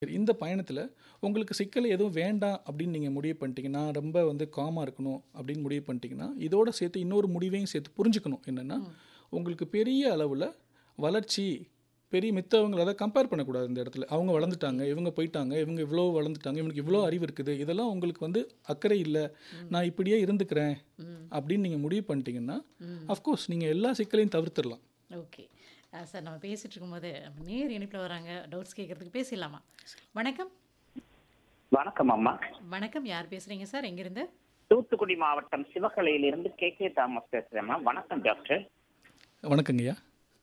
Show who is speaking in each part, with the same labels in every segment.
Speaker 1: சரி, இந்த பயணத்துல உங்களுக்கு சிக்கல் எதுவும் வேண்டாம் அப்படின்னு நீங்க முடிவு பண்ணிட்டீங்க. நான் ரொம்ப வந்து காமா இருக்கணும் அப்படின்னு முடிவு பண்ணிட்டீங்கன்னா, இதோட சேர்த்து இன்னொரு முடிவையும் சேர்த்து புரிஞ்சுக்கணும். என்னன்னா,
Speaker 2: ம்.
Speaker 1: உங்களுக்கு பெரிய அளவுல வளர்ச்சி பெரிய மித்தவங்கள அத கம்பேர் பண்ணக்கூடாது இந்த இடத்துல. அவங்க வளர்ந்துட்டாங்க, இவங்க போயிட்டாங்க, இவங்க இவ்ளோ வளர்ந்துட்டாங்க, இவனுக்கு இவ்ளோ அறிவு இருக்குது. இதெல்லாம் உங்களுக்கு வந்து அக்கறை இல்ல.
Speaker 2: ம்.
Speaker 1: நான் இப்படியே இருந்துக்கிறேன்
Speaker 2: ம்.
Speaker 1: அப்படின்னு நீங்க முடிவு பண்ணிட்டீங்கன்னா,
Speaker 2: ம்.
Speaker 1: அஃப்கோர்ஸ் நீங்க எல்லா சிக்கலையும் தவிர்த்துறலாம்.
Speaker 2: ஓகே. அ சார் நம்ம பேசிட்டு இருக்கும்போது நம்ம நேர் இணைப்பில் வராங்க. டவுட்ஸ் கேட்கறதுக்கு பேசிடலாமா? வணக்கம்.
Speaker 3: வணக்கம் அம்மா
Speaker 2: வணக்கம். யார் பேசுறீங்க சார்? எங்கிருந்து?
Speaker 3: தூத்துக்குடி மாவட்டம் சிவகலையிலிருந்து கே கே தாமஸ் பேசுறேம்மா வணக்கம் டாக்டர்
Speaker 1: வணக்கங்கய்யா.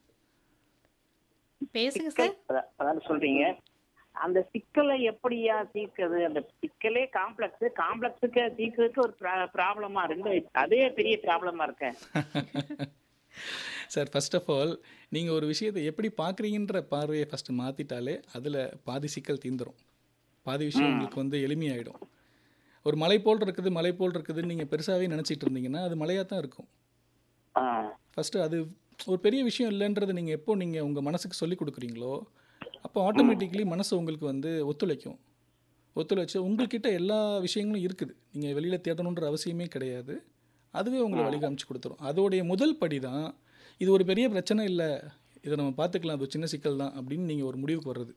Speaker 2: பேசுங்க
Speaker 3: சிக்கல்
Speaker 2: சார்.
Speaker 3: அதா- அதாவது சொல்றீங்க அந்த சிக்கலை எப்படியா தீர்க்கிறது அந்த சிக்கலே காம்ப்ளெக்ஸ் காம்ப்ளெக்ஸுக்கு தீர்க்கிறதுக்கு ஒரு ப்ராப்ளமா ரெண்டு அதே பெரிய ப்ராப்ளமா இருக்கேன்
Speaker 1: சார் ஃபர்ஸ்ட் ஆஃப் ஆல் நீங்க ஒரு விஷயத்தை எப்படி பார்க்குறீங்கன்ற பார்வையை ஃபர்ஸ்ட் மாத்திட்டாலே அதுல பாதி சிக்கல் தீந்துரும். பாதி விஷயம்
Speaker 3: ம்.
Speaker 1: உங்களுக்கு வந்து எளிமையாயிடும். ஒரு மலை போல் இருக்குது, மலை போல் இருக்குதுன்னு நீங்க பெருசாவே நினைச்சிட்டு இருந்தீங்கன்னா, அது மலையா தான் இருக்கும்.
Speaker 3: ஆ,
Speaker 1: ஃபர்ஸ்ட் அது ஒரு பெரிய விஷயம் இல்லைன்றதை நீங்க எப்போ நீங்க உங்க மனசுக்கு சொல்லி கொடுக்குறீங்களோ, அப்போ ஆட்டோமேட்டிக்கலி மனசு உங்களுக்கு வந்து ஒத்துழைக்கும். ஒத்துழைச்சு உங்ககிட்ட எல்லா விஷயங்களும் இருக்குது. நீங்க வெளியில தேடணுன்ற அவசியமே கிடையாது. அதுவே உங்களை வழி காமிச்சு கொடுத்துரும். அதோடைய முதல் படி தான் இது ஒரு பெரிய பிரச்சனை இல்ல. இதை நம்ம பார்த்துக்கலாம். அது ஒரு சின்ன சிக்கல் தான் அப்படின்னு நீங்க ஒரு முடிவுக்கு வர்றது.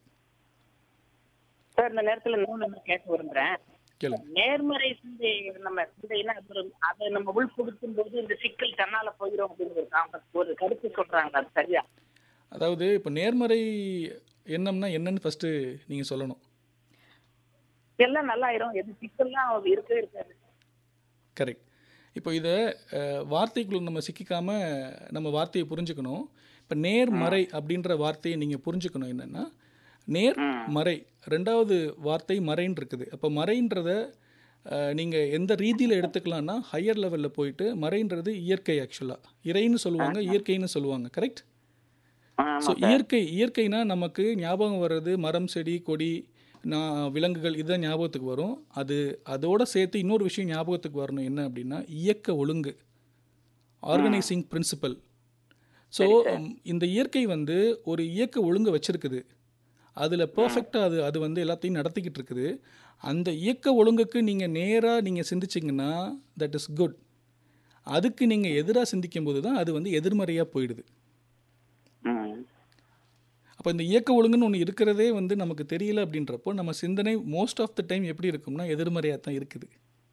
Speaker 3: சார் இந்த நேரத்துல இன்னொன்னு நான் கேட்க விரும்புறேன்
Speaker 1: கேளுங்க.
Speaker 3: நேர்மறை சிந்தை நம்ம சிந்தைன்னா அது ஒரு- அதை நம்ம உள்புகுத்தும் போது இந்த சிக்கல் தன்னால போயிடும் அப்படின்னு ஒரு காம்பஸ் ஒரு கருத்து சொல்றாங்க அது சரியா
Speaker 1: அதாவது இப்போ நேர்மறை எண்ணம்னா என்னன்னு ஃபர்ஸ்ட் நீங்க சொல்லணும்.
Speaker 3: எல்லாம் நல்லாயிரும் எது சிக்கல்லாம் இருக்கவே இருக்காது
Speaker 1: கரெக்ட். இப்போ இதை வார்த்தைக்குள்ள நம்ம சிக்கிக்காம நம்ம வார்த்தையை புரிஞ்சுக்கணும். இப்போ நேர்மறை அப்படின்ற வார்த்தையை நீங்க புரிஞ்சுக்கணும் என்னன்னா, நேர்
Speaker 3: ம்.
Speaker 1: மறை ரெண்டாவது வார்த்தை மறைன்னு இருக்குது. அப்போ மறைன்றத அஹ், நீங்க எந்த ரீதியில எடுத்துக்கலாம்னா ஹையர் லெவல்ல போயிட்டு மறைன்றது இயற்கை ஆக்சுவலா இறைன்னு சொல்லுவாங்க இயற்கைன்னு சொல்லுவாங்க கரெக்ட்
Speaker 3: ஆமா
Speaker 1: ஸோ
Speaker 3: சார்.
Speaker 1: இயற்கை இயற்கைனா நமக்கு ஞாபகம் வர்றது மரம் செடி கொடி நான் விலங்குகள் இதுதான் ஞாபகத்துக்கு வரும் அது அதோட சேர்த்து இன்னொரு விஷயம் ஞாபகத்துக்கு வரணும் என்ன அப்படின்னா இயக்க ஒழுங்கு ஆர்கனைசிங் பிரின்சிபல் ஸோ இந்த இயற்கை வந்து ஒரு இயக்க ஒழுங்கு வச்சிருக்குது அதில் பர்ஃபெக்டாக அது அது வந்து எல்லாத்தையும் நடத்திக்கிட்டு இருக்குது அந்த இயக்க ஒழுங்குக்கு நீங்கள் நேராக நீங்கள் சிந்திச்சிங்கன்னா தட் இஸ் குட் அதுக்கு நீங்கள் எதிராக சிந்திக்கும் போது தான் அது வந்து எதிர்மறையாக போயிடுது
Speaker 3: ம்.
Speaker 1: அப்போ இந்த இயக்க ஒழுங்குன்னு ஒன்று இருக்கிறதே வந்து நமக்கு தெரியல அப்படின்றப்போ நம்ம சிந்தனை மோஸ்ட் ஆஃப் த டைம் எப்படி இருக்கும்னா எதிர்மறையாக தான் இருக்குது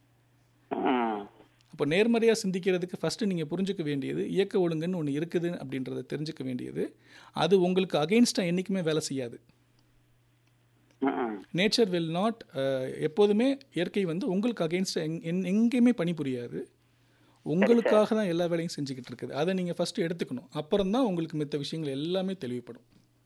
Speaker 3: ம்.
Speaker 1: அப்போ நேர்மறையாக சிந்திக்கிறதுக்கு ஃபஸ்ட்டு நீங்கள் புரிஞ்சுக்க வேண்டியது இயக்க ஒழுங்குன்னு ஒன்று இருக்குது அப்படின்றத தெரிஞ்சுக்க வேண்டியது அது உங்களுக்கு அகெயின்ஸ்டாக என்றைக்குமே வேலை செய்யாது
Speaker 3: ம்.
Speaker 1: நேச்சர் வில் நாட் எப்போதுமே இயற்கை வந்து உங்களுக்கு அகெயின்ஸ்டாக எங் எங் எங்கேயுமே பணிபுரியாது உங்களுக்காக தான் எல்லா வேலையும் செஞ்சுக்கிட்டு இருக்குது அதை நீங்கள் ஃபஸ்ட்டு எடுத்துக்கணும் அப்புறம் தான் உங்களுக்கு மித்த விஷயங்கள் எல்லாமே தெளிவுபடும்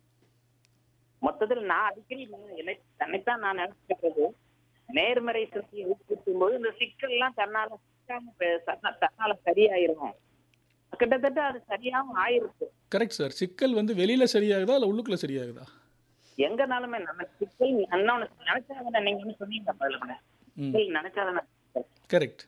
Speaker 3: மொத்தத்தில் நான் அடிக்கடி நான் என்னை தன்னைத்தான் நான் நினைச்சுக்கிறது நேர்மறை சிந்தியை ஊக்குவிக்கும் போது இந்த சிக்கல்லாம் தன்னால சிக்காம பே- தன்னா- தன்னால சரியாயிரும் கிட்டத்தட்ட அது சரியாவும் ஆயிருக்கு
Speaker 1: கரெக்ட் சார் சிக்கல் வந்து வெளியில் சரியாகுதா இல்லை உள்ளுக்குள்ளே சரியாகுதா
Speaker 3: எங்கனாலுமே நம்ம சிக்கல் இன்னொன்னு நினைச்சாதானே நீங்க ஒண்ணு சொன்னீங்க பதில் பண்ண
Speaker 1: ம்
Speaker 3: சிக்கல் நினைச்சாதானே சிக்கல்.
Speaker 1: கரெக்ட்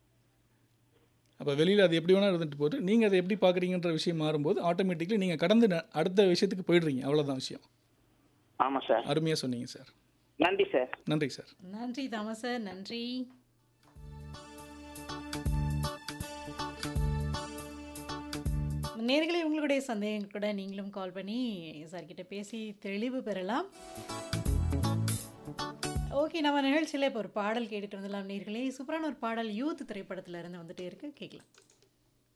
Speaker 1: அப்போ வெளியில் அது எப்படி வேணால் இருந்துட்டு போட்டு நீங்கள் அதை எப்படி பார்க்குறீங்கன்ற விஷயம் மாறும்போது ஆட்டோமேட்டிக்கலி நீங்கள் கடந்து ந- அடுத்த விஷயத்துக்கு போயிடுறீங்க அவ்வளோதான் விஷயம்
Speaker 3: ஆமா சார்
Speaker 1: அருமையாக சொன்னீங்க சார்
Speaker 3: நன்றி சார்
Speaker 1: நன்றி சார்
Speaker 2: நன்றி தாமஸ் சார். நன்றி. நேர்களே உங்களுடைய சந்தேகங்கள் கூட நீங்களும் கால் பண்ணி சார் கிட்ட பேசி தெளிவு பெறலாம். ஓகே நம்ம நிகழ்ச்சியில் இப்போ ஒரு பாடல் கேட்டுட்டு வந்துடலாம் நேர்களே சூப்பரான ஒரு பாடல் யூத் திரைப்படத்துல இருந்து வந்துட்டே இருக்கு கேட்கலாம்